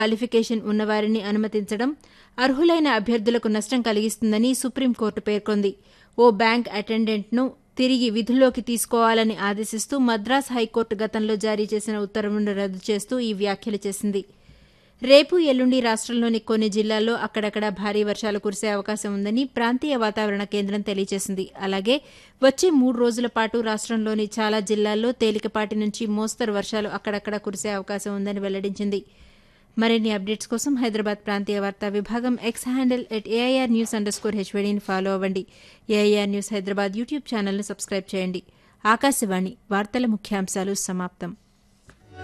qualification ఉన్నవారిని అనుమతించడం అర్హులైన అభ్యర్థులకు నష్టం కలిగిస్తుందని సుప్రీంకోర్టు పేర్కొంది ఓ బ్యాంక్ అటెండెంట్ను తిరిగి విధుల్లోకి తీసుకోవాలని ఆదేశిస్తూ మద్రాస్ హైకోర్టు గతంలో జారీ చేసిన ఉత్తర్వును రద్దు చేస్తూ ఈ వ్యాఖ్యలు చేసింది రేపు ఎల్లుండి రాష్ట్రంలోని కొన్ని జిల్లాల్లో అక్కడక్కడ భారీ వర్షాలు కురిసే అవకాశం ఉందని ప్రాంతీయ వాతావరణ కేంద్రం తెలియజేసింది అలాగే వచ్చే మూడు రోజుల పాటు రాష్ట్రంలోని చాలా జిల్లాల్లో తేలికపాటి నుంచి మోస్తరు వర్షాలు అక్కడక్కడ కురిసే అవకాశం ఉందని వెల్లడించింది మరిన్ని అప్డేట్స్ కోసం హైదరాబాద్ ప్రాంతీయ వార్తా విభాగం X handle at AIR news underscore హెచ్వీడీని ఫాలో అవ్వండి ఏఐఆర్ న్యూస్ హైదరాబాద్ యూట్యూబ్ ఛానల్ను సబ్స్క్రైబ్ చేయండి ఆకాశవాణి వార్తల ముఖ్యాంశాలు సమాప్తం